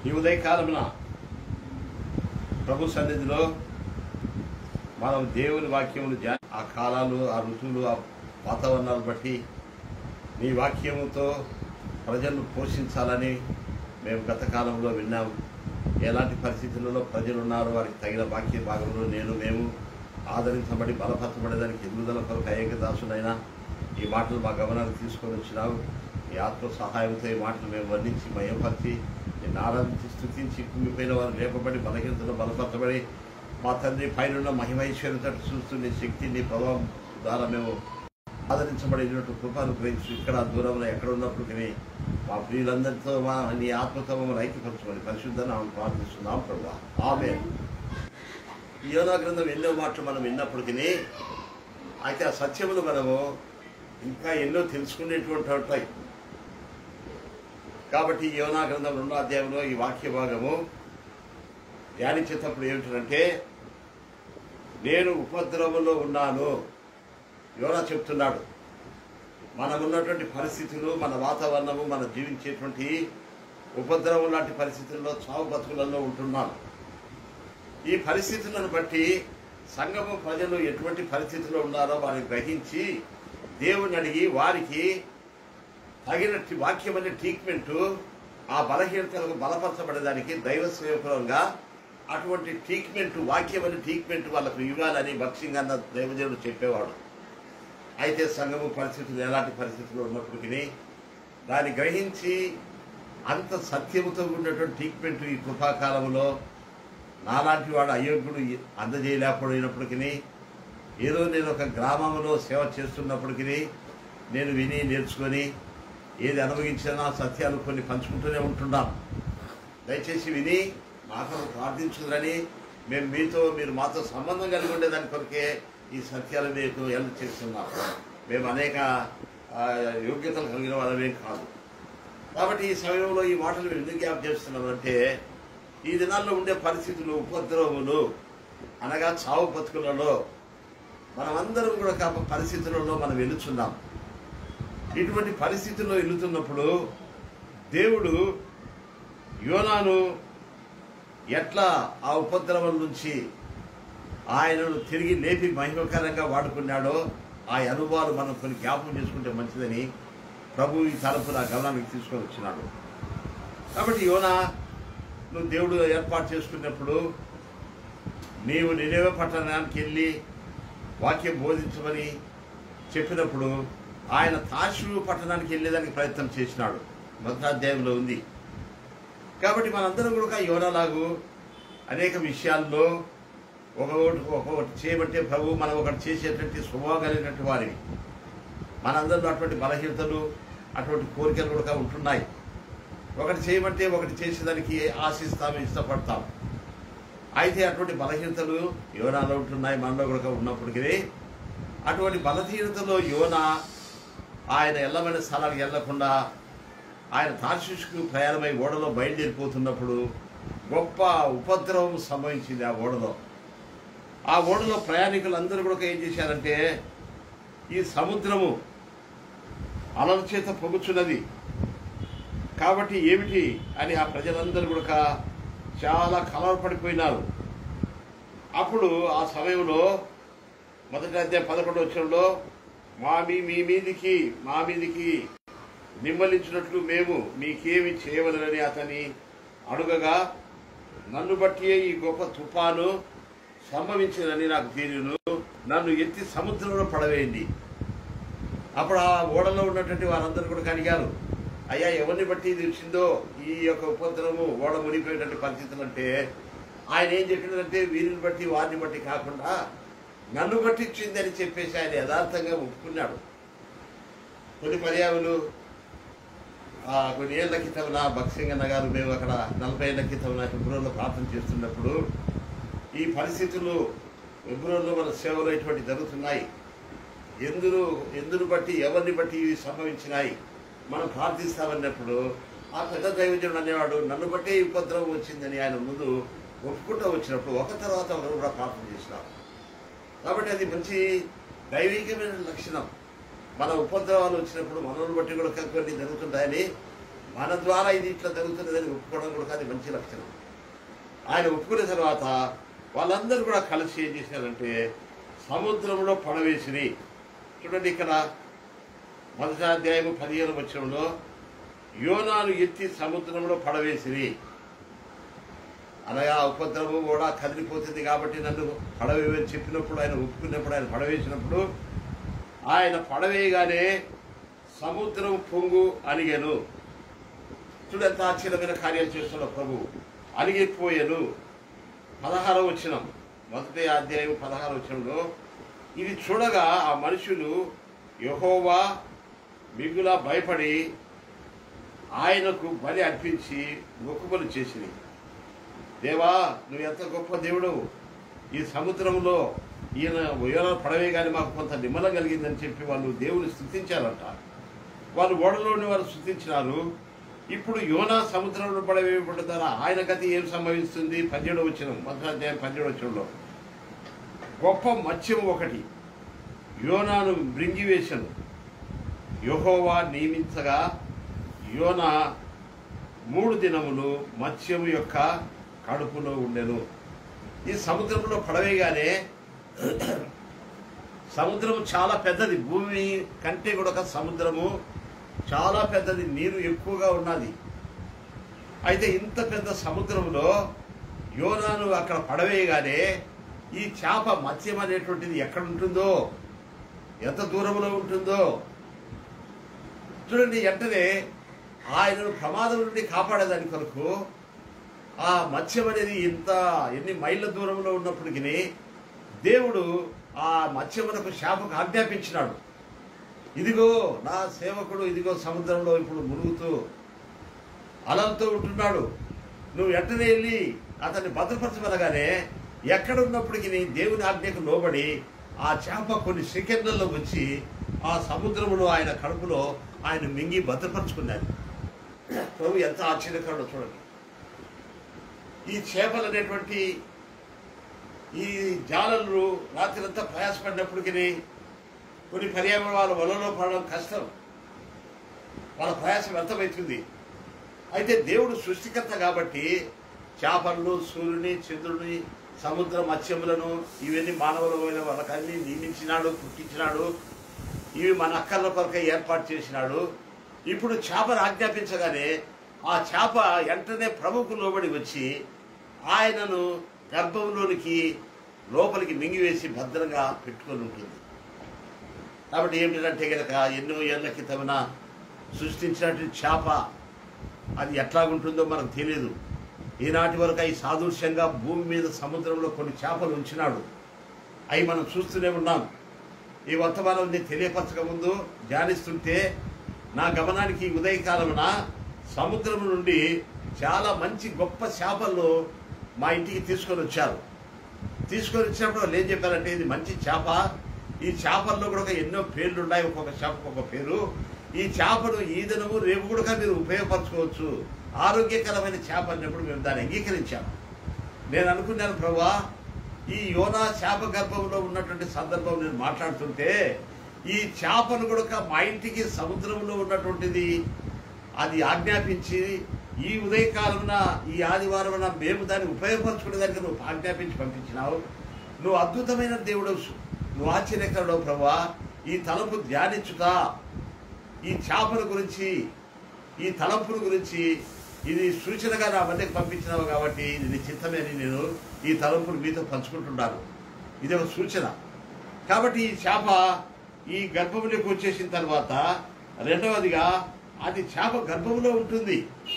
ఈ ఉదయకాలమున ప్రభు సన్నిధిలో మనం దేవుని వాక్యములు ధ్యా- ఆ కాలాలు ఆ ఋతువులు ఆ వాతావరణాలు బట్టి నీ వాక్యముతో ప్రజలను పోషించాలని మేము గత కాలంలో విన్నాం ఎలాంటి పరిస్థితులలో ప్రజలు ఉన్నారో వారికి తగిన వాక్య భాగంలో నేను మేము ఆదరించబడి బలపరచబడేదానికి ఎదుగుదల కొరకు ఏకదాసునైనా ఈ మాటలు మా గమనానికి తీసుకొని వచ్చినావు ఈ ఆత్మ సహాయంతో ఈ మాటలు మేము వర్ణించి మయపరిచి నేను ఆరాధించి స్థుతించి కుంగిపోయిన వారు లేపబడి బలహీనతలో బలపరచబడి మా తండ్రి పైన మహిమైశ్వర్యత చూస్తూ నీ శక్తి నీ ప్రభావం ద్వారా మేము ఆదరించబడినట్టు కృపను గ్రహించు ఇక్కడ దూరంలో ఎక్కడ ఉన్నప్పటికీ మా ప్రియులందరితో మా నీ ఆత్మతో మమ్మల్ని ఐక్యపరచమని పరిశుద్ధాన్ని ఆమె ప్రార్థిస్తున్నాం ప్రభా ఆమె యోనా గ్రంథం ఎన్నో మాటలు మనం విన్నప్పటికీ అయితే ఆ సత్యములు మనము ఇంకా ఎన్నో తెలుసుకునేటువంటి ఉంటాయి కాబట్టి ఈ యోనా గ్రంథం రెండో అధ్యాయంలో ఈ వాక్య భాగము ధ్యానించేటప్పుడు ఏమిటంటే నేను ఉపద్రవంలో ఉన్నాను యోనా చెప్తున్నాడు మనం ఉన్నటువంటి పరిస్థితులు మన వాతావరణము మనం జీవించేటువంటి ఉపద్రవం లాంటి పరిస్థితుల్లో చావు బతుకులలో ఉంటున్నాం ఈ పరిస్థితులను బట్టి సంఘము ప్రజలు ఎటువంటి పరిస్థితిలో ఉన్నారో వారిని గ్రహించి దేవుని అడిగి వారికి తగిన వాక్యం అనే ట్రీట్మెంట్ ఆ బలహీనతలకు బలపరచబడడానికి దైవ సేవకులంగా అటువంటి ట్రీట్మెంట్ వాక్యం అనే ట్రీట్మెంట్ వాళ్ళకు ఇవ్వాలని భక్ష్యంగా అన్న దైవజనుడు చెప్పేవాడు అయితే సంఘము పరిస్థితులు ఎలాంటి పరిస్థితులు ఉన్నప్పటికీ దాన్ని గ్రహించి అంత సత్యముతో ఉన్నటువంటి ట్రీట్మెంట్ ఈ కృపాకాలంలో నాలాంటి వాడు అయోగ్యుడు అందజేయలేకపోయినప్పటికీ ఏదో నేను ఒక గ్రామంలో సేవ చేస్తున్నప్పటికీ నేను విని నేర్చుకొని ఏది అనుభవించినా సత్యాలు కొన్ని పంచుకుంటూనే ఉంటున్నాం దయచేసి విని మాతో ప్రార్థించుదని మేము మీతో మీరు మాతో సంబంధం కలిగి ఉండేదాని కొరకే ఈ సత్యాలు మీకు ఎలా చేస్తున్నాం మేము అనేక ఆ, యోగ్యతలు కలిగిన వాళ్ళమేం కాదు కాబట్టి ఈ సమయంలో ఈ మాటలు మేము ఎందుకు జ్ఞాపం చేస్తున్నామంటే ఈ దినాల్లో ఉండే పరిస్థితులు ఉపద్రవములు అనగా చావు బతుకులలో మనమందరం కూడా కాప పరిస్థితులలో మనం వెలుచున్నాం ఇటువంటి పరిస్థితుల్లో వెళుతున్నప్పుడు దేవుడు యోనాను ఎట్లా ఆ ఉపద్రవం నుంచి ఆయనను తిరిగి లేపి మహిమకరంగా వాడుకున్నాడో ఆ అనుభవాలు మనం కొన్ని జ్ఞాపకం చేసుకుంటే మంచిదని ప్రభు ఈ తలపు నా గమనానికి తీసుకొని వచ్చినాడు కాబట్టి యోనా నువ్వు దేవుడు ఏర్పాటు చేసుకున్నప్పుడు నీవు నినేవ పట్టణానికి వెళ్ళి వాక్యం బోధించమని చెప్పినప్పుడు ఆయన తాషు పట్టణానికి వెళ్ళేదానికి ప్రయత్నం చేసినాడు మొదటి అధ్యాయంలో ఉంది కాబట్టి మనందరం కూడా యోనలాగు అనేక విషయాల్లో ఒకటి ఒక్కొక్కటి చేయబట్టే ప్రభు మనం ఒకటి చేసేటువంటి స్వభావం కలిగినటువంటి వారిని మనందరిలో అటువంటి బలహీనతలు అటువంటి కోరికలు కూడా ఉంటున్నాయి ఒకటి చేయమంటే ఒకటి చేసేదానికి ఆశిస్తాం ఇష్టపడతాం అయితే అటువంటి బలహీనతలు యోనాలో ఉంటున్నాయి మనలో కూడా ఉన్నప్పటికీ అటువంటి బలహీనతలో యోన ఆయన ఎల్లమైన స్థలానికి వెళ్లకుండా ఆయన తార్షిష్కు ప్రయాణమై ఓడలో బయలుదేరిపోతున్నప్పుడు గొప్ప ఉపద్రవం సంభవించింది ఆ ఓడలో ఆ ఓడలో ప్రయాణికులందరూ కూడా ఏం చేశారంటే ఈ సముద్రము అలల చేత పొగుచున్నది కాబట్టి ఏమిటి అని ఆ ప్రజలందరూ కూడా చాలా కలవరపడిపోయినారు అప్పుడు ఆ సమయంలో మొదటి అధ్యాయం పదకొండు వచ్చంలో మా మీ మీ మీదికి మా మీదికి నిమ్మలించినట్లు మేము మీకేమి చేయవలనని అతని అడుగగా నన్ను బట్టి ఈ గొప్ప తుఫాను సంభవించిందని నాకు తెలియను నన్ను ఎత్తి సముద్రంలో పడవేయండి అప్పుడు ఆ ఓడలో ఉన్నటువంటి వారందరూ కూడా కడిగారు అయ్యా ఎవరిని బట్టి ఇది వచ్చిందో ఈ యొక్క ఉపద్రవము ఓడ మునిగిపోయేటువంటి పరిస్థితులు అంటే ఆయన ఏం చెప్పినారంటే వీరిని బట్టి వారిని బట్టి కాకుండా నన్ను బట్టి ఇచ్చింది అని చెప్పేసి ఆయన యథార్థంగా ఒప్పుకున్నాడు కొన్ని పర్యావలు ఆ, కొన్ని ఏళ్ల క్రితం నా భక్సింగన్న గారు మేము అక్కడ నలభై ఏళ్ల క్రితం నా ఫిబ్రవరిలో ప్రార్థన చేస్తున్నప్పుడు ఈ పరిస్థితులు ఫిబ్రవరిలో మన సేవలు ఇటువంటి జరుగుతున్నాయి ఎందును ఎందును బట్టి ఎవరిని బట్టి ఇవి సంభవించినాయి మనం ప్రార్థిస్తామన్నప్పుడు ఆ పెద్ద దైవజనుడు అనేవాడు నన్ను బట్టే ఈ ఉపద్రవం వచ్చిందని ఆయన ముందు ఒప్పుకుంటూ వచ్చినప్పుడు ఒక తర్వాత ఒకరు కూడా ప్రార్థన చేసినారు కాబట్టి అది మంచి దైవికమైన లక్షణం మన ఉపద్రవాలు వచ్చినప్పుడు మనల్ని బట్టి కూడా కొన్ని జరుగుతుంటాయని మన ద్వారా ఇది ఇట్లా జరుగుతున్నదని ఒప్పుకోవడం కూడా అది మంచి లక్షణం ఆయన ఒప్పుకున్న తర్వాత వాళ్ళందరూ కూడా కలిసి ఏం చేశారంటే సముద్రంలో పడవేసిరి చూడండి ఇక్కడ మొదటి అధ్యాయం పదిహేను వచ్చంలో యోనాను ఎత్తి సముద్రంలో పడవేసిరి అనగా ఉపద్రవం కూడా కదిలిపోతుంది కాబట్టి నన్ను పడవేయని చెప్పినప్పుడు ఆయన ఒప్పుకున్నప్పుడు ఆయన పడవేసినప్పుడు ఆయన పడవేయగానే సముద్రం పొంగు అలిగెను చూడు ఎంత ఆశ్చర్యమైన కార్యాలు చేస్తున్న ప్రభు అలిగిపోయాను పదహారో వచ్చిన మొదటి అధ్యాయం పదహారో వచనంలో ఇది చూడగా ఆ మనుషులు యహోవా మిగుల భయపడి ఆయనకు బలి అర్పించి మొక్కుబలు చేసింది దేవా నువ్వు ఎంత గొప్ప దేవుడు ఈ సముద్రంలో ఈయన ఉయ్యాల పడవే కానీ మాకు కొంత నిమ్మలం కలిగిందని చెప్పి వాళ్ళు దేవుని స్థుతించారంట వాళ్ళు ఓడలోని వారు స్థుతించినారు ఇప్పుడు యోనా సముద్రంలో పడవేయబడ్డ ద్వారా ఆయన గతి ఏం సంభవిస్తుంది పన్నెండు వచ్చిన మొదటి అధ్యాయం పన్నెండు వచ్చినలో గొప్ప మత్స్యం ఒకటి యోనాను మృంగివేశను యెహోవా నియమించగా యోనా మూడు దినములు మత్స్యము యొక్క కడుపులో ఉండెను ఈ సముద్రంలో పడవేయగానే సముద్రం చాలా పెద్దది భూమి కంటే కూడా ఒక సముద్రము చాలా పెద్దది నీరు ఎక్కువగా ఉన్నది అయితే ఇంత పెద్ద సముద్రంలో యోనాను అక్కడ పడవేయగానే ఈ చేప మత్స్యం అనేటువంటిది ఎక్కడ ఉంటుందో ఎంత దూరంలో ఉంటుందో చూడండి వెంటనే ఆయనను ప్రమాదం నుండి కాపాడేదాని కొరకు ఆ మత్స్యం అనేది ఇంత ఎన్ని మైళ్ళ దూరంలో ఉన్నప్పటికీ దేవుడు ఆ మత్స్యమునకు శాపకు ఆజ్ఞాపించినాడు ఇదిగో నా సేవకుడు ఇదిగో సముద్రంలో ఇప్పుడు మునుగుతూ అలలతో ఉంటున్నాడు నువ్వు వెంటనే వెళ్ళి అతన్ని భద్రపరచమనగానే ఎక్కడున్నప్పటికీ దేవుని ఆజ్ఞకు లోబడి ఆ చేప కొన్ని సెకండ్లలో వచ్చి ఆ సముద్రములో ఆయన కడుపులో ఆయన మింగి భద్రపరుచుకున్నాడు ప్రభు ఎంత ఆశ్చర్యకరమో చూడండి ఈ చేపలు అనేటువంటి ఈ జాలలు రాత్రంతా ప్రయాసపడినప్పటికీ కొన్ని పర్యావరణ వాళ్ళ వలలో పడడం కష్టం వాళ్ళ ప్రయాసం వ్యర్థమవుతుంది అయితే దేవుడు సృష్టికర్త కాబట్టి చేపలను సూర్యుని చంద్రుని సముద్ర మత్స్యములను ఇవన్నీ మానవులమైన వాళ్ళకన్నీ నియమించినాడు పుట్టించినాడు ఇవి మన అక్కర్ల కొరక ఏర్పాటు చేసినాడు ఇప్పుడు చేపను ఆజ్ఞాపించగానే ఆ చేప వెంటనే ప్రభుకు లోబడి వచ్చి ఆయనను గర్భంలోనికి లోపలికి మింగివేసి భద్రంగా పెట్టుకొని ఉంటుంది కాబట్టి ఏమిటంటే గనక ఎన్నో ఏళ్ల క్రితమున సృష్టించినటువంటి చేప అది ఎట్లాగుంటుందో మనకు తెలియదు ఈనాటి వరకు అవి సాదృశ్యంగా భూమి మీద సముద్రంలో కొన్ని చేపలు ఉంచినాడు అవి మనం చూస్తూనే ఉన్నాం ఈ వర్తమానం నేను తెలియపరచక ముందు ధ్యానిస్తుంటే నా గమనానికి ఈ ఉదయకాలమున సముద్రం నుండి చాలా మంచి గొప్ప చేపలను మా ఇంటికి తీసుకొని వచ్చారు తీసుకొని వచ్చినప్పుడు వాళ్ళు ఏం చెప్పారంటే ఇది మంచి చేప ఈ చేపల్లో కూడా ఒక ఎన్నో పేర్లు ఉన్నాయి ఒక్కొక్క చేపకు ఒక పేరు ఈ చేపను ఈ దినము రేపు కూడా మీరు ఉపయోగపరచుకోవచ్చు ఆరోగ్యకరమైన చేప అన్నప్పుడు మేము దాన్ని అంగీకరించాము నేను అనుకున్నాను ప్రభా ఈ యోనా చేప గర్భంలో ఉన్నటువంటి సందర్భం నేను మాట్లాడుతుంటే ఈ చేపను కూడా మా ఇంటికి సముద్రంలో ఉన్నటువంటిది అది ఆజ్ఞాపించి ఈ ఉదయకాలమున ఈ ఆదివారమున మేము దాన్ని ఉపయోగపరచుకునేదానికి నువ్వు ఆజ్ఞాపించి పంపించినావు నువ్వు అద్భుతమైన దేవుడు నువ్వు ఆశ్చర్యకరుడు ప్రభా ఈ తలంపు ధ్యానించుట ఈ చేపల గురించి ఈ తలంపుల గురించి ఇది సూచనగా నా మధ్యకు పంపించినావు కాబట్టి ఇది నీ చిత్తమే అని నేను ఈ తలంపులు మీతో పంచుకుంటున్నాను ఇది ఒక సూచన కాబట్టి ఈ చేప ఈ గర్భంలోకి వచ్చేసిన తర్వాత రెండవదిగా అది చేప గర్భంలో ఉంటుంది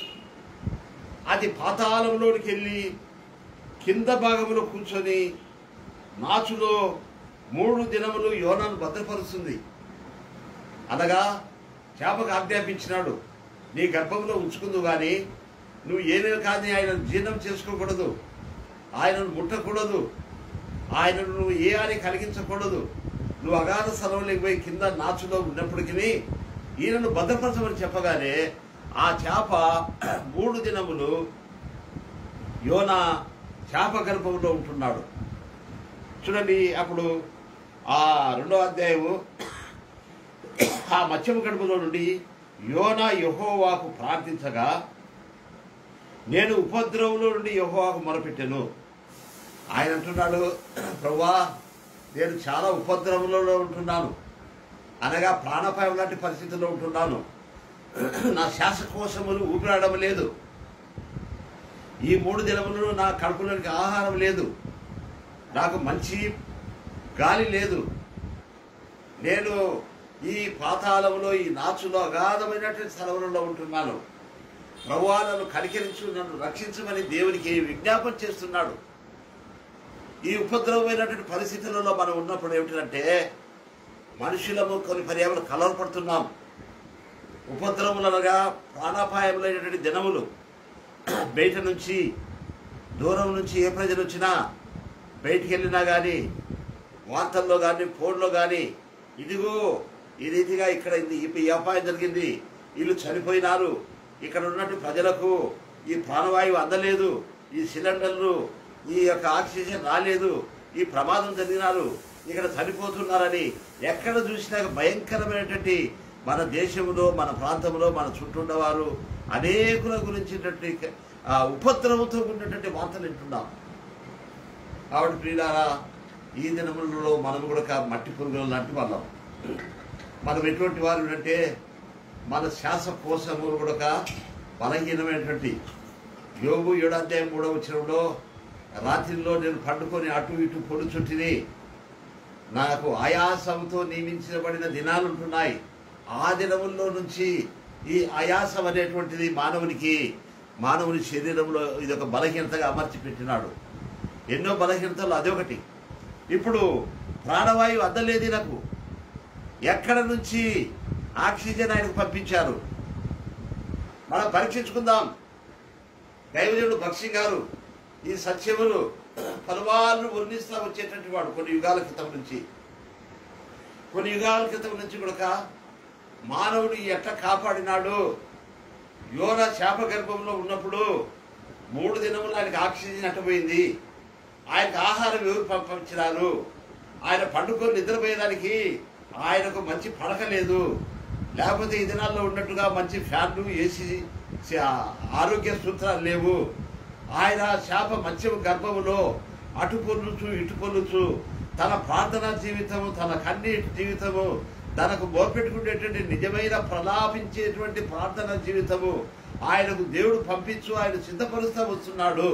అది పాతాళంలోనికి వెళ్ళి కింద భాగంలో కూర్చొని నాచులో మూడు దినములు యోనాను భద్రపరుస్తుంది అనగా చేపకు ఆజ్ఞాపించినాడు నీ గర్భంలో ఉంచుకుందు కానీ నువ్వు ఏమేమి కానీ ఆయన జీర్ణం చేసుకోకూడదు ఆయనను ముట్టకూడదు ఆయనను నువ్వు ఏ అని కలిగించకూడదు నువ్వు అగాధ స్థలంలోకి పోయి కింద నాచులో ఉన్నప్పటికీ ఈయనను భద్రపరచమని చెప్పగానే ఆ చేప మూడు దినములు యోన చేప గర్భంలో ఉంటున్నాడు చూడండి అప్పుడు ఆ రెండో అధ్యాయము ఆ మత్స్యము గడుపులో నుండి యోనా యహోవాకు ప్రార్థించగా నేను ఉపద్రవంలో నుండి యహోవాకు మొరపెట్టాను ఆయన అంటున్నాడు ప్రభువా నేను చాలా ఉపద్రవంలో ఉంటున్నాను అనగా ప్రాణాపాయం లాంటి పరిస్థితుల్లో ఉంటున్నాను నా శ్వాసకోశములు ఊపిరాడడం లేదు ఈ మూడు దినములు నా కడుపులోనికి ఆహారం లేదు నాకు మంచి గాలి లేదు నేను ఈ పాతాళంలో ఈ నాచులో అగాధమైనటువంటి స్థలములలో ఉంటున్నాను ప్రభువా నన్ను కనికరించు నన్ను రక్షించమని దేవునికి విజ్ఞాపన చేస్తున్నాడు ఈ ఉపద్రవమైనటువంటి పరిస్థితులలో మనం ఉన్నప్పుడు ఏమిటంటే మనుషులము కొన్ని పర్యావరణ కలవరపడుతున్నాం ఉపద్రవములనగా ప్రాణాపాయములైనటువంటి దినములు బయట నుంచి దూరం నుంచి ఏ ప్రజలు వచ్చినా బయటికి వెళ్ళినా కానీ వార్తల్లో కానీ ఫోన్లో కానీ ఇదిగో ఈ రీతిగా ఇక్కడ ఇది ఈ ఈ అపాయం జరిగింది వీళ్ళు చనిపోయినారు ఇక్కడ ఉన్నట్టు ప్రజలకు ఈ ప్రాణవాయువు అందలేదు ఈ సిలిండర్లు ఈ యొక్క ఆక్సిజన్ రాలేదు ఈ ప్రమాదం జరిగినారు ఇక్కడ చనిపోతున్నారని ఎక్కడ చూసినా భయంకరమైనటువంటి మన దేశంలో మన ప్రాంతంలో మన చుట్టూ ఉన్నవారు అనేకుల గురించినటువంటి ఆ ఉపద్రవంతో ఉన్నటువంటి వార్తలు వింటున్నాం కాబట్టి ప్రియులారా ఈ దినములలో మనం కూడా ఒక మట్టి పురుగులు లాంటి వాళ్ళం మనం ఎటువంటి వారు అంటే మన శ్వాసకోశములు కూడా ఒక బలహీనమైనటువంటి యోగు ఏడాధ్యాయం మూడవ వచ్చినంలో రాత్రిలో నేను పండుకొని అటు ఇటు పొడి చుట్టిని నాకు ఆయాసంతో నియమించబడిన దినాలు ఉంటున్నాయి ఆ దినముల్లో నుంచి ఈ ఆయాసం అనేటువంటిది మానవునికి మానవుని శరీరంలో ఇది ఒక బలహీనతగా అమర్చి పెట్టినాడు ఎన్నో బలహీనతలు అదొకటి ఇప్పుడు ప్రాణవాయువు అందలేదు నాకు ఎక్కడ నుంచి ఆక్సిజన్ ఆయనకు పంపించారు మనం పరీక్షించుకుందాం దైవజనుడు బక్షి గారు ఈ సత్యములు పలువాళ్ళు వర్ణిస్తా వచ్చేటటువంటి వాడు కొన్ని యుగాల క్రితం నుంచి కొన్ని యుగాల క్రితం నుంచి కూడా మానవుడు ఎట్లా కాపాడినాడు యోన శాప గర్భంలో ఉన్నప్పుడు మూడు దినములు ఆయనకు ఆక్సిజన్ అట్టపోయింది ఆయనకు ఆహారం ఎవరు పంపించినారు ఆయన పండుకొని నిద్రపోయేదానికి ఆయనకు మంచి పడక లేదు లేకపోతే ఈ దినాల్లో ఉన్నట్టుగా మంచి ఫ్యాన్లు ఏసీ ఆరోగ్య సూత్రాలు లేవు ఆయన శాప మత్స్య గర్భములో అటు పొల్లుచు ఇటు పొల్లుచు తన ప్రార్థనా జీవితము తన కన్నీటి జీవితము తనకు మోపెట్టుకునేటువంటి నిజమైన ప్రలాపించేటువంటి ప్రార్థన జీవితము ఆయనకు దేవుడు పంపించు ఆయన సిద్ధపరుస్తూ వస్తున్నాడు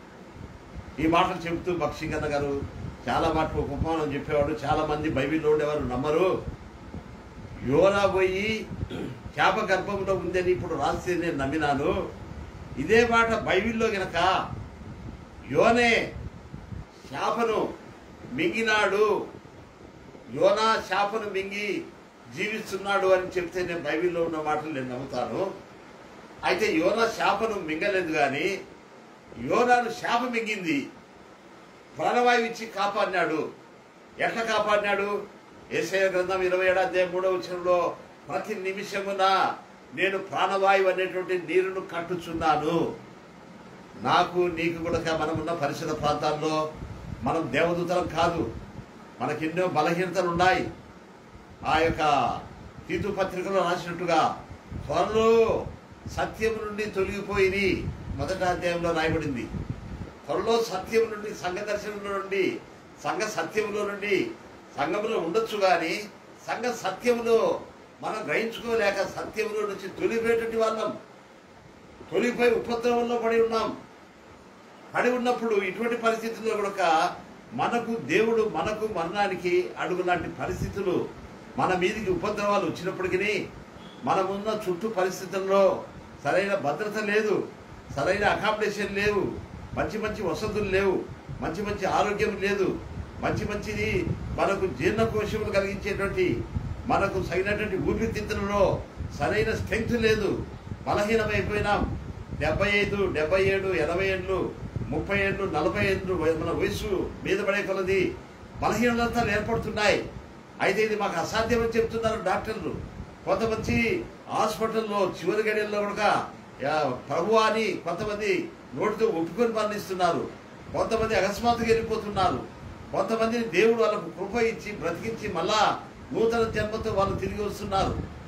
ఈ మాటలు చెబుతూ బక్షింగన్న గారు చాలా మాటలు ఒక ఉపమానం చెప్పేవాడు చాలా మంది బైబిల్లో ఉండేవారు నమ్మరు యోనా పోయి చేప గర్భంలో ఉందని ఇప్పుడు రాస్తే నేను నమ్మినాను ఇదే మాట బైబిల్లో గనక యోనే శాపను మింగినాడు యోనా శాపను మింగి జీవిస్తున్నాడు అని చెప్తే నేను బైబిల్లో ఉన్న మాటలు నేను నమ్ముతాను అయితే యోనా శాపను మింగలేదు కానీ యోనాను శాప మింగింది ప్రాణవాయువు ఇచ్చి కాపాడినాడు ఎట్లా కాపాడినాడు ఏసయ గ్రంథం ఇరవై ఏడాధ్యాయం మూడవ వచనంలో ప్రతి నిమిషమున నేను ప్రాణవాయువు అనేటువంటి నీరును కట్టుచున్నాను నాకు నీకు కూడా మనమున్న పరిసర ప్రాంతాల్లో మనం దేవదూతలం కాదు మనకెన్నో బలహీనతలు ఉన్నాయి ఆ యొక్క తీతు పత్రికలో రాసినట్టుగా త్వరలో సత్యం నుండి తొలగిపోయింది మొదటి అధ్యాయంలో రాయబడింది త్వరలో సత్యం నుండి సంఘ దర్శనంలో నుండి సంఘ సత్యములో నుండి సంఘములో ఉండొచ్చు కానీ సంఘ సత్యములో మనం గ్రహించుకోలేక సత్యములో నుంచి తొలిపోయేటువంటి వాళ్ళం తొలిపోయి ఉపద్రవంలో పడి ఉన్నాం పడి ఉన్నప్పుడు ఇటువంటి పరిస్థితుల్లో కూడా మనకు దేవుడు మనకు మరణానికి అడుగు లాంటి పరిస్థితులు మన మీదికి ఉపద్రవాలు వచ్చినప్పటికీ మనమున్న చుట్టూ పరిస్థితుల్లో సరైన భద్రత లేదు సరైన అకామిడేషన్ లేవు మంచి మంచి వసతులు లేవు మంచి మంచి ఆరోగ్యం లేదు మంచి మంచిది మనకు జీర్ణకోశములు కలిగించేటువంటి మనకు సరైనటువంటి ఊపిరితిత్తులలో సరైన స్ట్రెంగ్త్ లేదు బలహీనమైపోయినాం డెబ్బై ఐదు డెబ్బై ఏడు ఎనభై ఏళ్ళు ముప్పై ఏళ్ళు నలభై ఏళ్ళు మన వయసు మీద పడే కొలది బలహీనతలు ఏర్పడుతున్నాయి అయితే ఇది మాకు అసాధ్యమని చెప్తున్నారు డాక్టర్లు కొంతమంది హాస్పిటల్లో చివరి గడియల్లో కూడా యా, ప్రభు అని కొంతమంది నోటితో ఒప్పుకొని మరణిస్తున్నారు కొంతమంది అకస్మాత్తుగా వెళ్ళిపోతున్నారు కొంతమంది దేవుడు వాళ్ళకు కృప ఇచ్చి బ్రతికించి మళ్ళా నూతన జన్మతో వాళ్ళు తిరిగి వస్తున్నారు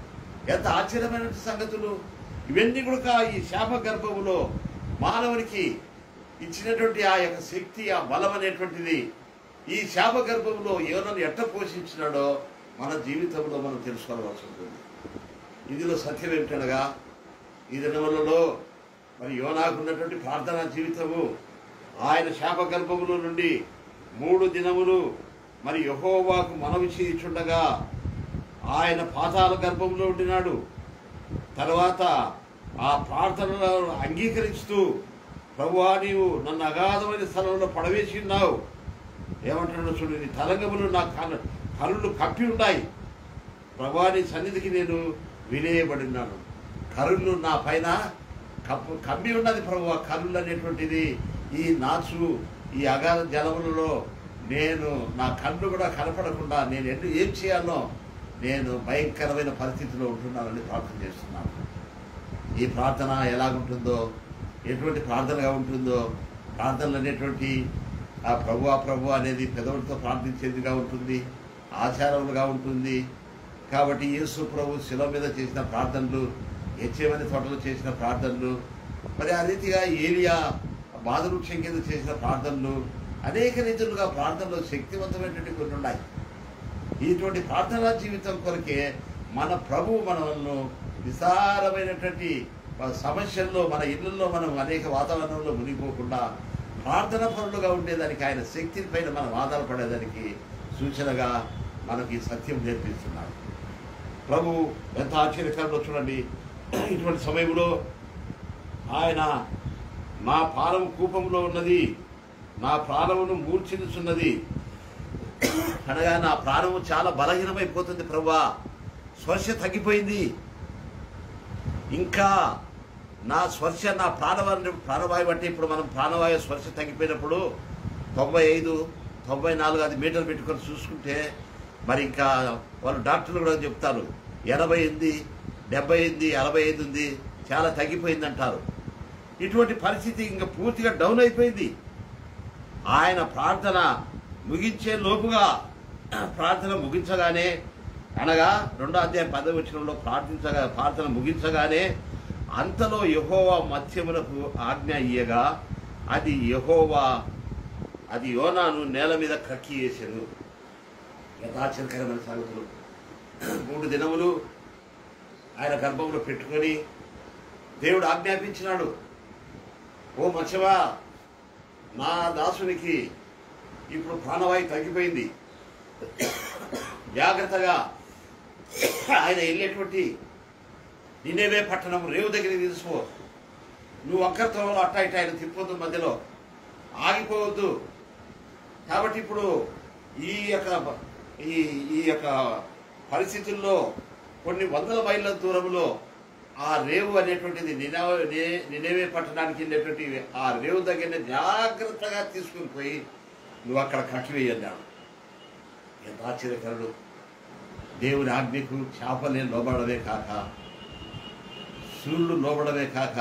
ఎంత ఆశ్చర్యమైన సంగతులు ఇవన్నీ కూడా ఈ శాప గర్భములో మానవునికి ఇచ్చినటువంటి ఆ యొక్క శక్తి ఆ బలం అనేటువంటిది ఈ శాప గర్భంలో ఎవరిని ఎట్ట పోషించినాడో మన జీవితంలో మనం తెలుసుకోవాల్సి ఉంటుంది ఇందులో సత్యం ఏమిటనగా ఈ దినములలో మరి యోనాకు ఉన్నటువంటి ప్రార్థనా జీవితము ఆయన శాప గర్భములో నుండి మూడు దినములు మరి యహోవాకు మనవి చేయుచుండగా ఆయన పాతాల గర్భంలో ఉండినాడు తర్వాత ఆ ప్రార్థనలను అంగీకరిస్తూ ప్రభువా నీవు నన్ను అగాధమైన స్థలంలో పడవేసి ఉన్నావు ఏమంటున్నాడు చూడు నీ తరంగములు నా కను కళ్ళు కప్పి ఉన్నాయి ప్రభా నీ సన్నిధికి నేను వినేయబడి ఉన్నాను కరుళ్ళు నా పైన కప్పు కమ్మి ఉన్నది ప్రభు కరుళ్ళు అనేటువంటిది ఈ నాచు ఈ అగాధ జలములలో నేను నా కళ్ళు కూడా కనపడకుండా నేను ఎన్ని ఏం చేయాలో నేను భయంకరమైన పరిస్థితిలో ఉంటున్నానని ప్రార్థన చేస్తున్నాను ఈ ప్రార్థన ఎలాగుంటుందో ఎటువంటి ప్రార్థనగా ఉంటుందో ప్రార్థనలు అనేటువంటి ఆ ప్రభు ఆ ప్రభు అనేది పెదవులతో ప్రార్థించేదిగా ఉంటుంది ఆచారములుగా ఉంటుంది కాబట్టి యేసు ప్రభు శిల మీద చేసిన ప్రార్థనలు హెచ్చేమని తోటలో చేసిన ప్రార్థనలు మరి ఆ రీతిగా ఏలియా బాధవృక్షం కింద చేసిన ప్రార్థనలు అనేక రీతులుగా ప్రార్థనలు శక్తివంతమైనటువంటి కొన్ని ఉన్నాయి ఇటువంటి ప్రార్థనా జీవితం కొరకే మన ప్రభు మనల్ని విస్తారమైనటువంటి సమస్యల్లో మన ఇళ్లలో మనం అనేక వాతావరణంలో మునిగిపోకుండా ప్రార్థన పనులుగా ఉండేదానికి ఆయన శక్తి పైన మనం ఆధారపడేదానికి సూచనగా మనకి సత్యం నేర్పిస్తున్నాడు ప్రభు ఎంత ఆశ్చర్యకరంలో చూడండి ఇటువంటి సమయంలో ఆయన నా ప్రాణం కూపంలో ఉన్నది నా ప్రాణమును మూర్ఛిల్లుచున్నది అనగా నా ప్రాణము చాలా బలహీనమైపోతుంది ప్రభా స్పర్శ తగ్గిపోయింది ఇంకా నా స్పర్శ నా ప్రాణవాయు ప్రాణవాయువు అంటే ఇప్పుడు మనం ప్రాణవాయు స్పర్శ తగ్గిపోయినప్పుడు తొంభై ఐదు తొంభై నాలుగు అది మీటర్ పెట్టుకొని చూసుకుంటే మరి ఇంకా వాళ్ళు డాక్టర్లు కూడా చెప్తారు ఎనభై ఎనిమిది డెబ్బై ఎనిమిది అరవై ఐదు ఉంది చాలా తగ్గిపోయింది అంటారు ఇటువంటి పరిస్థితి ఇంకా పూర్తిగా డౌన్ అయిపోయింది ఆయన ప్రార్థన ముగించే లోపుగా ప్రార్థన ముగించగానే అనగా రెండో అధ్యాయం పదవి వచ్చినంలో ప్రార్థించగా ప్రార్థన ముగించగానే అంతలో యహోవా మత్స్యములకు ఆజ్ఞ ఇయ్యగా అది యహోవా అది యోనాను నేల మీద కక్కి వేసాను యథాచరకరమైన సంగతులు మూడు దినములు ఆయన గర్భంలో పెట్టుకొని దేవుడు ఆజ్ఞాపించినాడు ఓ మత్స్యవా నా దాసునికి ఇప్పుడు ప్రాణవాయు తగ్గిపోయింది జాగ్రత్తగా ఆయన వెళ్ళేటువంటి నిన్నేవే పట్టణం రేవు దగ్గరికి తీసుకో నువ్వు ఒక్కరితో అట్టా ఇట్ట ఆయన తిప్పొద్దు మధ్యలో ఆగిపోవద్దు కాబట్టి ఇప్పుడు ఈ యొక్క ఈ ఈ యొక్క పరిస్థితుల్లో కొన్ని వందల మైళ్ళ దూరంలో ఆ రేవు అనేటువంటిది నినవ- నే- నినేవే పట్టణానికి వెళ్ళేటువంటి ఆ రేవు దగ్గర జాగ్రత్తగా తీసుకుని పోయి నువ్వు అక్కడ కట్టివేయి అన్నాడు ఎంత ఆశ్చర్యకరుడు దేవుని ఆజ్ఞకు చేపలే లోబడమే కాక సూర్యుడు లోబడమే కాక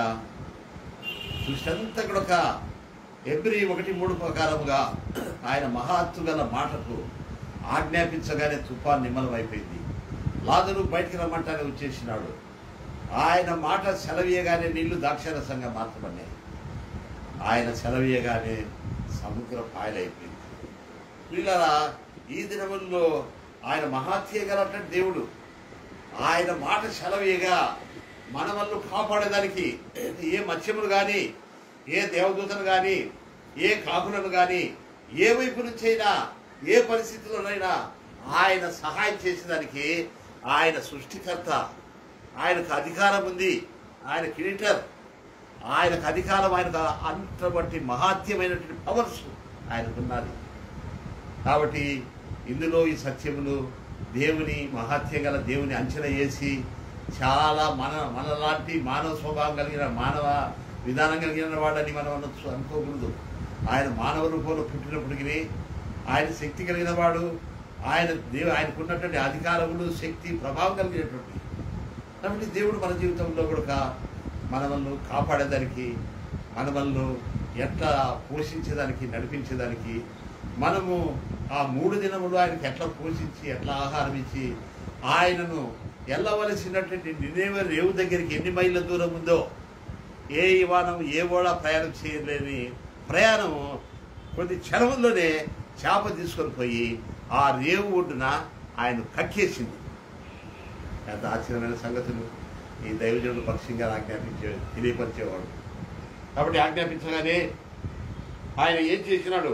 సృష్టంతా కూడా ఒక ఎబ్రి ఒకటి మూడు ప్రకారముగా ఆయన మహాత్తు గల మాటకు ఆజ్ఞాపించగానే తుఫాన్ నిమ్మలం అయిపోయింది లాజరు బయటికి రమ్మంటానే వచ్చేసినాడు ఆయన మాట సెలవీయగానే నీళ్లు ద్రాక్షరసంగా మార్చబడినాయి ఆయన సెలవీయగానే సముద్ర పాయలైపోయింది పిల్లరా ఈ దినముల్లో ఆయన మహాత్యగలటువంటి దేవుడు ఆయన మాట సెలవీయగా మన వల్ల కాపాడేదానికి ఏ మత్స్యములు కానీ ఏ దేవదూతను కానీ ఏ కాకులను కానీ ఏ వైపు నుంచైనా ఏ పరిస్థితుల్లోనైనా ఆయన సహాయం చేసేదానికి ఆయన సృష్టికర్త ఆయనకు అధికారం ఉంది ఆయన క్రియేటర్ ఆయనకు అధికారం ఆయనకు అంతటి మహాత్యమైనటువంటి పవర్స్ ఆయనకున్నది కాబట్టి ఇందులో ఈ సత్యములు దేవుని మహాత్యం గల దేవుని అంచనా వేసి చాలా మన మనలాంటి మానవ స్వభావం కలిగిన మానవ విధానం కలిగిన వాడని మనం అనొచ్చు అనుకోకూడదు ఆయన మానవ రూపంలో పుట్టినప్పటికీ ఆయన శక్తి కలిగిన వాడు ఆయన దేవు ఆయనకున్నటువంటి అధికారములు శక్తి ప్రభావం కలిగినటువంటి కాబట్టి దేవుడు మన జీవితంలో కూడా మనల్ని కాపాడేదానికి మనల్ని ఎట్లా పోషించేదానికి నడిపించేదానికి మనము ఆ మూడు దినములు ఆయనకి ఎట్లా పోషించి ఎట్లా ఆహారం ఇచ్చి ఆయనను వెళ్ళవలసినటువంటి నినేవే రేవు దగ్గరికి ఎన్ని మైళ్ళ దూరం ఉందో ఏ విమానం ఏ ఓడ ప్రయాణం చేయలేని ప్రయాణం కొన్ని క్షణముల్లోనే చేప తీసుకొని పోయి ఆ రేవు ఒడ్డున ఆయన కక్కేసింది ఎంత ఆశ్చర్యమైన సంగతులు ఈ దైవజనుడు పక్షంగా ఆజ్ఞాపించే తెలియపరిచేవాడు కాబట్టి ఆజ్ఞాపించగానే ఆయన ఏం చేసినాడు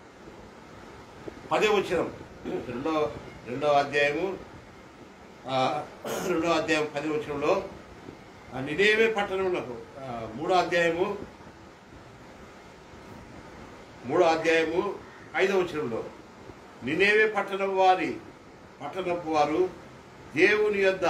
పదే వచ్చిన రెండో రెండో అధ్యాయము ఆ, రెండో అధ్యాయం పది వచనంలో ఆ నినేవే పట్టణంలో ఆ, మూడో అధ్యాయము మూడో అధ్యాయము ఐదో వచనంలో నినేవే పట్టణం వారి పట్టణపు వారు దేవుని యొద్ద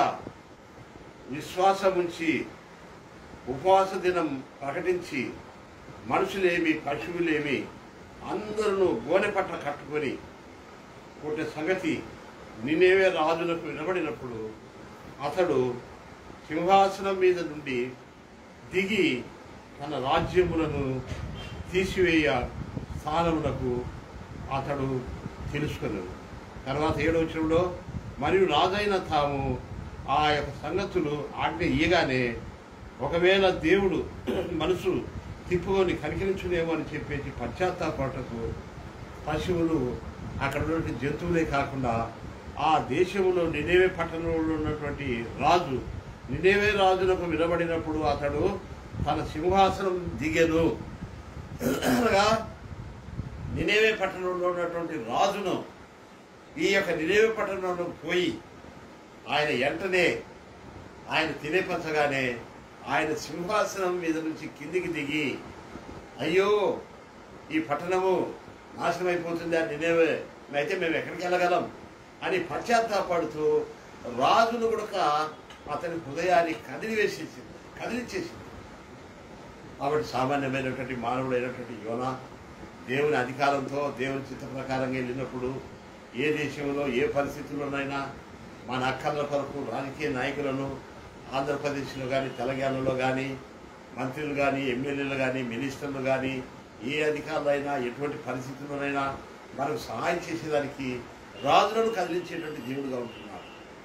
విశ్వాసముంచి ఉపవాస దినం ప్రకటించి మనుషులేమి పశువులేమి అందరూ గోనె పట్ల కట్టుకొని కొట్టే సంగతి నినేవే రాజులకు వినబడినప్పుడు అతడు సింహాసనం మీద నుండి దిగి తన రాజ్యములను తీసివేయ స్థానమునకు అతడు తెలుసుకున్నాడు తర్వాత ఏడవచనంలో మరియు రాజైన తాము ఆ యొక్క సంగతులు ఆజ్ఞ ఇయ్యగానే ఒకవేళ దేవుడు మనసు తిప్పుకొని కనికరించునేమో అని చెప్పేసి పశ్చాత్తాపటకు పశువులు అక్కడ ఉన్నటువంటి జంతువులే కాకుండా ఆ దేశంలో నినేవే పట్టణంలో ఉన్నటువంటి రాజు నినేవే రాజులకు వినబడినప్పుడు అతడు తన సింహాసనం దిగెను అనగా నినేవే పట్టణంలో ఉన్నటువంటి రాజును ఈ యొక్క నినేవే పట్టణంలో పోయి ఆయన వెంటనే ఆయన తెలియపరచగానే ఆయన సింహాసనం మీద నుంచి కిందికి దిగి అయ్యో ఈ పట్టణము నాశనం అయిపోతుంది అని నినేవే అయితే మేము ఎక్కడికి వెళ్ళగలం అని పశ్చాత్తాపడుతూ రాజును కూడా అతని హృదయాన్ని కదిలివేసేసింది కదిలించేసింది కాబట్టి సామాన్యమైనటువంటి మానవుడైనటువంటి యోన దేవుని అధికారంతో దేవుని చిత్త ప్రకారంగా వెళ్ళినప్పుడు ఏ దేశంలో ఏ పరిస్థితుల్లోనైనా మన అక్కర్ల కొరకు రాజకీయ నాయకులను ఆంధ్రప్రదేశ్లో కానీ తెలంగాణలో కానీ మంత్రులు కానీ ఎమ్మెల్యేలు కానీ మినిస్టర్లు కానీ ఏ అధికారులైనా ఎటువంటి పరిస్థితుల్లోనైనా మనకు సహాయం చేసేదానికి రాజులను కదిలించేటువంటి దేవుడుగా ఉంటున్నాడు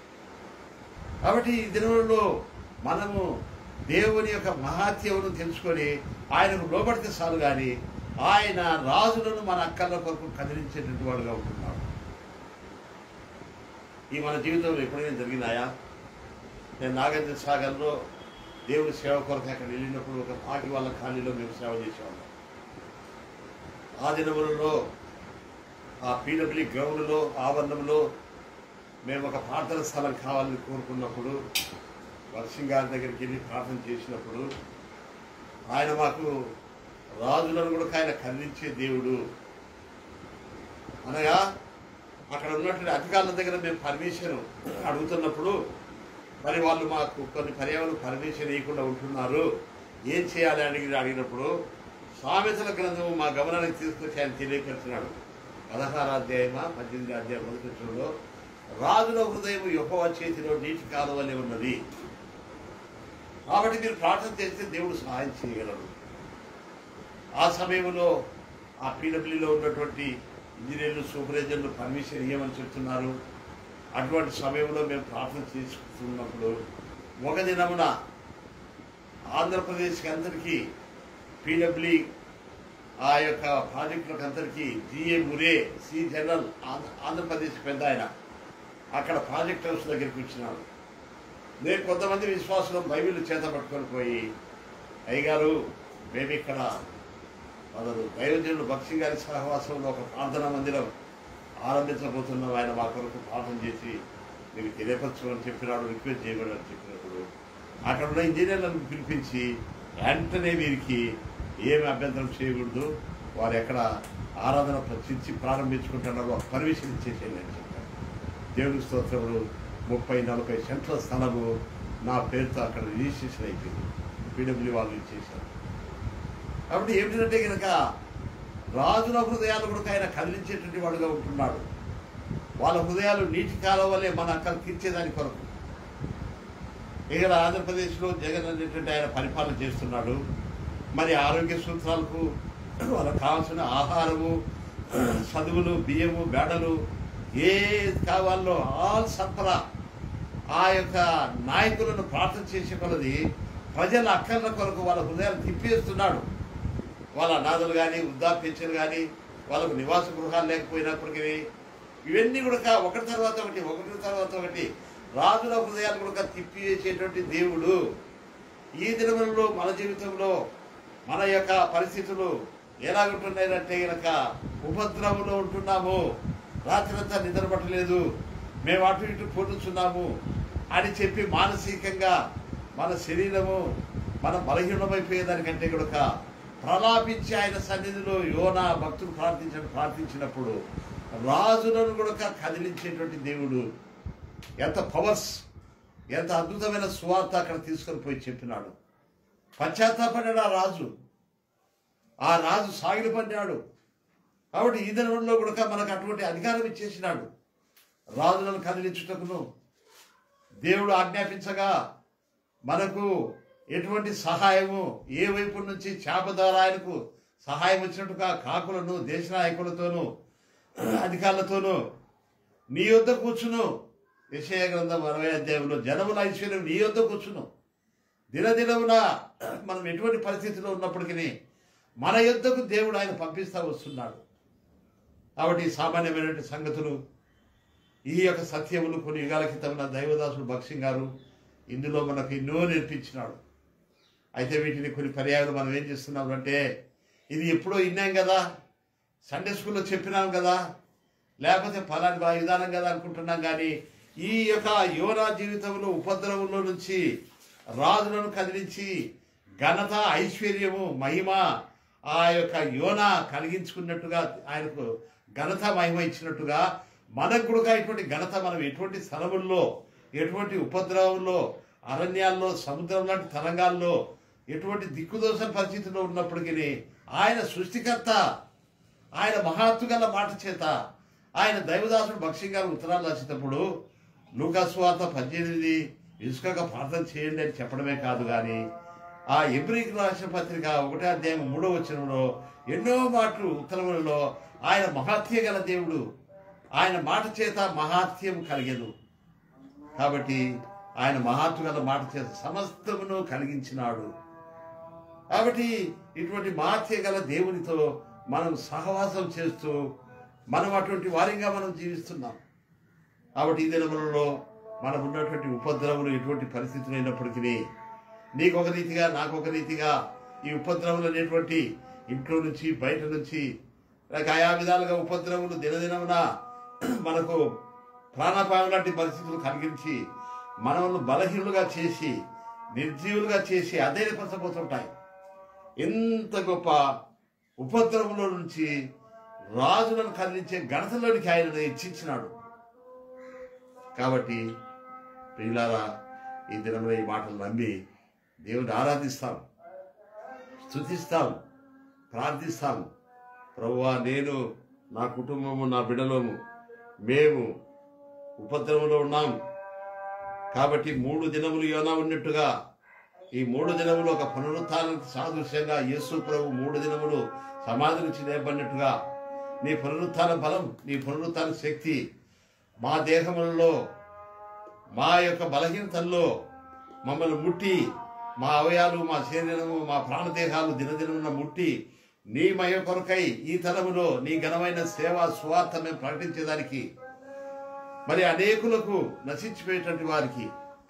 కాబట్టి ఈ దినంలో మనము దేవుని యొక్క మహాత్యమును తెలుసుకొని ఆయనకు లోబడితే చాలు కానీ ఆయన రాజులను మన అక్కర్ల కొరకు కదిలించేటువంటి వాడుగా ఉంటున్నాడు ఈ మన జీవితంలో ఎప్పుడైనా జరిగినాయా నేను నాగేంద్ర సాగర్లో దేవుని సేవ కొరకు అక్కడ వెళ్ళినప్పుడు ఒక పాకి వాళ్ళ ఖాళీలో మేము సేవ చేసేవాళ్ళం ఆ దినములలో ఆ పీడబ్ల్యూ గ్రౌండ్లో ఆవరణంలో మేము ఒక ప్రార్థన స్థలం కావాలని కోరుకున్నప్పుడు వర్షం గారి దగ్గరికి వెళ్ళి ప్రార్థన చేసినప్పుడు ఆయన మాకు రాజులను కూడా ఆయన కదిలించే దేవుడు అనగా అక్కడ ఉన్నటువంటి అధికారుల దగ్గర మేము పర్మిషన్ అడుగుతున్నప్పుడు మరి వాళ్ళు మాకు కొన్ని పర్యావరణ పర్మిషన్ ఇవ్వకుండా ఉంటున్నారు ఏం చేయాలి అని అడిగినప్పుడు సామెతల గ్రంథము మా గమనానికి తీసుకొచ్చి ఆయన తెలియపరిచినాడు పదహారు అధ్యాయమా పద్దెనిమిది అధ్యాయం మొదటి వచనంలో రాజుల హృదయం యెహోవ చేతిలో నీటి కాలువలే ఉన్నది కాబట్టి మీరు ప్రార్థన చేస్తే దేవుడు సహాయం చేయగలడు ఆ సమయంలో ఆ పీడబ్ల్యూలో ఉన్నటువంటి ఇంజనీర్లు సూపర్వైజర్లు పర్మిషన్ ఇవ్వమని చెప్తున్నారు అటువంటి సమయంలో మేము ప్రార్థన చేసుకున్నప్పుడు ఒక దినమున ఆంధ్రప్రదేశ్కి అందరికీ పీడబ్ల్యూ ఆ యొక్క ప్రాజెక్టులకు అందరికీ జిఏ మురే సి జనరల్ ఆంధ్ర ఆంధ్రప్రదేశ్ పెద్ద ఆయన అక్కడ ప్రాజెక్ట్ హౌస్ దగ్గరికి వచ్చినాడు నేను కొంతమంది విశ్వాసులు బైబిల్ చేత పట్టుకొని పోయి అయ్యగారు మేము ఇక్కడ మొదలు దైవజనుడు భక్సి గారి సహవాసంలో ఒక ప్రార్థనా మందిరం ఆరంభించబోతున్నాం ఆయన మా కొరకు ప్రార్థన చేసి మీకు తెలియపరచమని చెప్పినాడు రిక్వెస్ట్ చేయమని చెప్పినప్పుడు అక్కడ ఉన్న ఇంజనీర్లను పిలిపించి వెంటనే వీరికి ఏమి అభ్యంతరం చేయకూడదు వారు ఎక్కడ ఆరాధన ప్రచించి ప్రారంభించుకుంటున్నారో పర్మిషన్ ఇచ్చేసేయండి అని చెప్పారు దేవుని స్తోత్రములు ముప్పై నలభై సెంట్ల స్థలము నా పేరుతో అక్కడ రిజిస్ట్రేషన్ అయిపోయింది పీడబ్ల్యూ వాళ్ళు ఇచ్చేశారు కాబట్టి ఏమిటంటే కనుక రాజుల హృదయాలు కూడా ఆయన కదిలించేటువంటి వాడుగా ఉంటున్నాడు వాళ్ళ హృదయాలు నీటి కాలం వల్లే మన అక్కడ తీర్చేదాని కొరకు ఇక్కడ ఆంధ్రప్రదేశ్లో జగన్ అనేటువంటి ఆయన పరిపాలన చేస్తున్నాడు మరి ఆరోగ్య సూత్రాలకు వాళ్ళకి కావాల్సిన ఆహారము చదువులు బియ్యము బేడలు ఏ కావాలో ఆల్ సరఫరా ఆ యొక్క నాయకులను ప్రార్థన చేసే కొలది ప్రజల అక్కర్ల కొరకు వాళ్ళ హృదయాలు తిప్పేస్తున్నాడు వాళ్ళ అనాథలు కానీ వృద్ధాప్యతలు కానీ వాళ్ళకు నివాస గృహాలు లేకపోయినప్పటికీ ఇవన్నీ కూడా ఒకటి తర్వాత ఒకటి ఒకటి తర్వాత ఒకటి రాజుల హృదయాలు కూడా తిప్పివేసేటువంటి దేవుడు ఈ దినములలో మన జీవితంలో మన యొక్క పరిస్థితులు ఎలాగుంటున్నాయంటే గనక ఉపద్రవంలో ఉంటున్నాము రాత్రంతా నిద్ర పట్టలేదు మేము అటు ఇటు పొందుతున్నాము అని చెప్పి మానసికంగా మన శరీరము మన బలహీనమైపోయేదానికంటే కూడా ప్రలాపించి ఆయన సన్నిధిలో యోన భక్తులు ప్రార్థించడం ప్రార్థించినప్పుడు రాజులను కూడా కదిలించేటువంటి దేవుడు ఎంత పవర్స్ ఎంత అద్భుతమైన సువార్త అక్కడ తీసుకొని పోయి చెప్పినాడు పశ్చాత్తాపడ్డాడు ఆ రాజు ఆ రాజు సాగిలి పడ్డాడు కాబట్టి ఈ దినంలో కూడా మనకు అటువంటి అధికారం ఇచ్చేసినాడు రాజులను కదిలించుటకును దేవుడు ఆజ్ఞాపించగా మనకు ఎటువంటి సహాయము ఏ వైపు నుంచి చేప ద్వారా ఆయనకు సహాయం వచ్చినట్టుగా కాకులను దేశ నాయకులతోనూ అధికారులతోనూ నీ యొద్ద కూర్చును విషయ గ్రంథం అరవై అధ్యాయంలో జనముల ఐశ్వర్యం నీ యొద్ద కూర్చును దినదినమున మనం ఎటువంటి పరిస్థితిలో ఉన్నప్పటికీ మన యొద్దకు దేవుడు ఆయన పంపిస్తా వస్తున్నాడు కాబట్టి ఈ సామాన్యమైనటువంటి సంగతులు ఈ యొక్క సత్యములు కొన్ని యుగాల క్రితం నా దైవదాసుడు భక్సింగ్ గారు ఇందులో మనకు ఎన్నో నేర్పించినాడు అయితే వీటిని కొన్ని పర్యాయాలు మనం ఏం చేస్తున్నాం అంటే ఇది ఎప్పుడో విన్నాం కదా సండే స్కూల్లో చెప్పినాం కదా లేకపోతే ఫలాని బా విధానం కదా అనుకుంటున్నాం కానీ ఈ యొక్క యువనా జీవితంలో ఉపద్రవంలో నుంచి రాజులను కదిలించి ఘనత ఐశ్వర్యము మహిమ ఆ యొక్క యోన కలిగించుకున్నట్టుగా ఆయనకు ఘనత మహిమ ఇచ్చినట్టుగా మనకు కూడా ఇటువంటి ఘనత మనం ఎటువంటి స్థలముల్లో ఎటువంటి ఉపద్రవంలో అరణ్యాల్లో సముద్రం లాంటి తరంగాల్లో ఎటువంటి దిక్కుదోష పరిస్థితిలో ఉన్నప్పటికీ ఆయన సృష్టికర్త ఆయన మహాత్తు గల మాట చేత ఆయన దైవదాసుడు భక్ష్యం గారు ఉత్తరాలు రాసేటప్పుడు లూకాస్వాత పద్దెనిమిది ఇసుకగా ప్రార్థన చేయండి అని చెప్పడమే కాదు కానీ ఆ ఎబ్రిక్ రాసిన పత్రిక ఒకటే అధ్యాయం మూడో వచనంలో ఎన్నో మాటలు ఉత్తరములలో ఆయన మహాత్య గల దేవుడు ఆయన మాట చేత మహాత్యం కలిగేదు కాబట్టి ఆయన మహాత్మ గల మాట చేత సమస్తమును కలిగించినాడు కాబట్టి ఇటువంటి మహాత్య గల దేవునితో మనం సహవాసం చేస్తూ మనం అటువంటి వారిగా మనం జీవిస్తున్నాం కాబట్టి ఈ దినములలో మనం ఉన్నటువంటి ఉపద్రవములు ఎటువంటి పరిస్థితులు అయినప్పటికీ నీకు ఒక రీతిగా నాకు ఒక రీతిగా ఈ ఉపద్రవములు అనేటువంటి ఇంట్లో నుంచి బయట నుంచి లేక ఆయా విధాలుగా ఉపద్రవములు దినదినమున మనకు ప్రాణాపాయం లాంటి పరిస్థితులు కలిగించి మనల్ని బలహీనులుగా చేసి నిర్జీవులుగా చేసి అధైర్యపరచబోతుంటాయి ఎంత గొప్ప ఉపద్రవంలో నుంచి రాజులను కదిలించే ఘనతలోనికి ఆయన ఇచ్చించినాడు కాబట్టి ప్రియులారా ఈ దినంలో ఈ మాటలు నమ్మి దేవుని ఆరాధిస్తాం స్థుతిస్తాం ప్రార్థిస్తాం ప్రభువా నేను నా కుటుంబము నా బిడ్డలోము మేము ఉపద్రవంలో ఉన్నాం కాబట్టి మూడు దినములు యోనా ఉన్నట్టుగా ఈ మూడు దినములు ఒక పునరుత్థానానికి సాదృశ్యంగా యేసు ప్రభు మూడు దినములు సమాధి నుంచి లేపడినట్టుగా నీ పునరుత్థాన బలం నీ పునరుత్థాన శక్తి మా దేహములలో మా యొక్క బలహీనతల్లో మమ్మల్ని ముట్టి మా అవయాలు మా శరీరము మా ప్రాణదేహాలు దినదినమున ముట్టి నీ మయ కొరకై ఈ తరములో నీ ఘనమైన సేవా స్వార్థ మేము ప్రకటించేదానికి మరి అనేకులకు నశించిపోయేటువంటి వారికి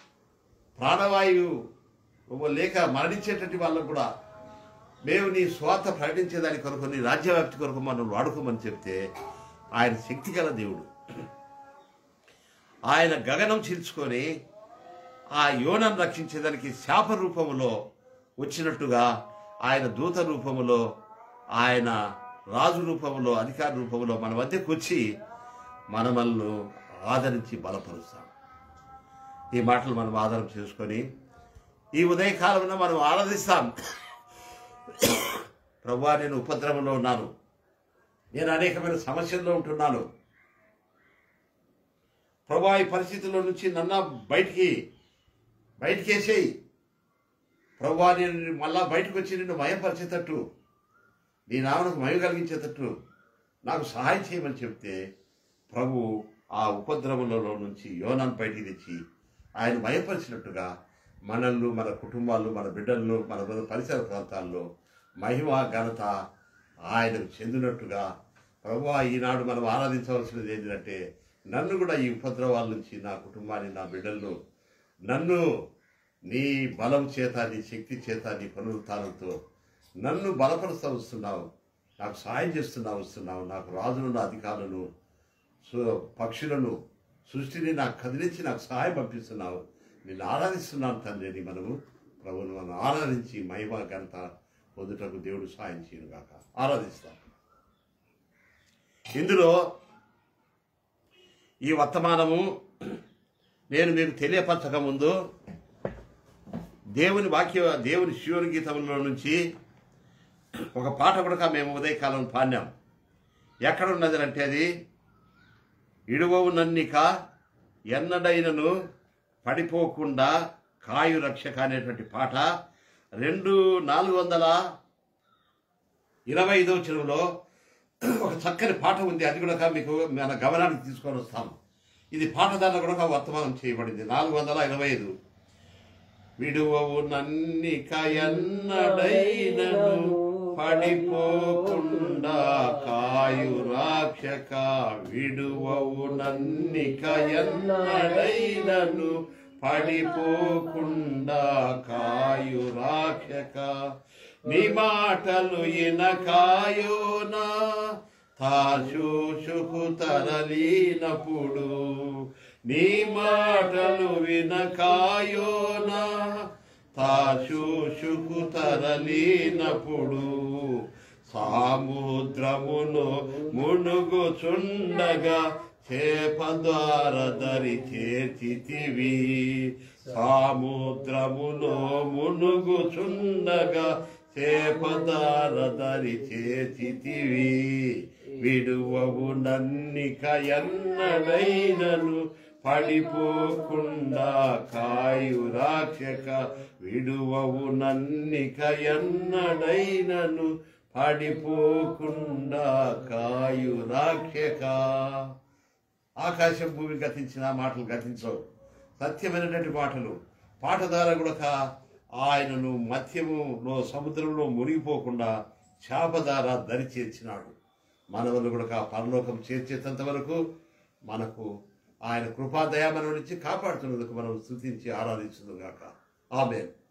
ప్రాణవాయువు లేక మరణించేటటువంటి వాళ్ళకు కూడా మేము నీ స్వార్థ ప్రకటించేదాని కొరకు నీ రాజ్యవ్యాప్తి కొరకు మనం వాడుకోమని చెప్తే ఆయన శక్తి గల దేవుడు ఆయన గగనం చీల్చుకొని ఆ యోనను రక్షించేదానికి శాప రూపములో వచ్చినట్టుగా ఆయన దూత రూపములో ఆయన రాజు రూపములో అధికార రూపములో మన మధ్యకు వచ్చి మనమల్ని ఆదరించి బలపరుస్తాం ఈ మాటలు మనం ఆధారం చేసుకొని ఈ ఉదయకాలంలో మనం ఆరాధిస్తాం ప్రభా నేను ఉపద్రవంలో ఉన్నాను నేను అనేకమైన సమస్యల్లో ఉంటున్నాను ప్రభా ఈ పరిస్థితుల్లో నుంచి నన్న బయటికి బయటికి వేసేయి ప్రభా నేను మళ్ళా బయటకు వచ్చి నిన్ను మయపరిచేటట్టు నీ నామనకు మయం కలిగించేటట్టు నాకు సహాయం చేయమని చెప్తే ప్రభు ఆ ఉపద్రవంలో నుంచి యోనాన్ని బయటికి తెచ్చి ఆయన భయపరిచినట్టుగా మనల్ని మన కుటుంబాలు మన బిడ్డలను మన పరిసర ప్రాంతాల్లో మహిమ ఘనత ఆయనకు చెందినట్టుగా ప్రభు ఈనాడు మనం ఆరాధించవలసినది ఏంటంటే నన్ను కూడా ఈ ఉపద్రవాల నుంచి నా కుటుంబాన్ని నా బిడ్డలను నన్ను నీ బలం చేత నీ శక్తి చేత నీ పునరుత్థానంతో నన్ను బలపరుస్తూ వస్తున్నావు నాకు సాయం చేస్తున్నా వస్తున్నావు నాకు రాజులను అధికారులను సు- పక్షులను సృష్టిని నాకు కదిలించి నాకు సహాయం పంపిస్తున్నావు నిన్ను ఆరాధిస్తున్నాను తండ్రి అని మనము ప్రభువును మనం ఆరాధించి మహిమ ఘనత పొందుటకు దేవుడు సాయం చేయను గాక ఆరాధిస్తాం ఇందులో ఈ వర్తమానము నేను మీకు తెలియపరచక ముందు దేవుని వాక్య దేవుని శివుని గీతంలో నుంచి ఒక పాట కూడా మేము ఉదయకాలం పాడినాం ఎక్కడ ఉన్నది అంటే అది ఇడువవు నన్నిక ఎన్నడైనను పడిపోకుండా కాయు రక్షక అనేటువంటి పాట రెండు నాలుగు వందల ఇరవై ఐదో చెరువులో ఒక చక్కని పాట ఉంది అది కూడా మీకు మన గమనానికి తీసుకొని వస్తాం ఇది పాటదారులు కూడా వర్తమానం చేయబడింది నాలుగు వందల ఇరవై ఐదు విడువవు నన్నిక ఎన్నడైనను పడిపోకుండా కాయు రాక్షక విడువవు నన్నిక ఎన్నడైనను పడిపోకుండా కాయు రాక్షక నీ మాటలు ఇనకాయోనా తాశోషుకు తరలీనప్పుడు నీ మాటలు వినకాయోనా తాశోషుకు తరలీనప్పుడు సాముద్రమును మునుగుచుండగా చేప ద్వార దరి చేతివి సాముద్రములో మునుగుచుండగా చేప ద్వార దరి చేతివి విడువవు నన్నిక ఎన్నడైనను పడిపోకుండా కాయు రాక్షక విడువవు నన్నిక ఎన్నడైనను పడిపోకుండా కాయు రాక్షక ఆకాశం భూమి గతించిన మాటలు గతించవు సత్యమైనటువంటి మాటలు పాట ద్వారా కూడా ఆయనను మధ్యములో సముద్రంలో మునిగిపోకుండా చేప ద్వారా దరి చేర్చినాడు మనవలు కూడా పరలోకం చేర్చేంత వరకు మనకు ఆయన కృపాదయా మనం నుంచి కాపాడుతున్నందుకు మనం స్థుతించి ఆరాధించుదుగాక ఆమెన్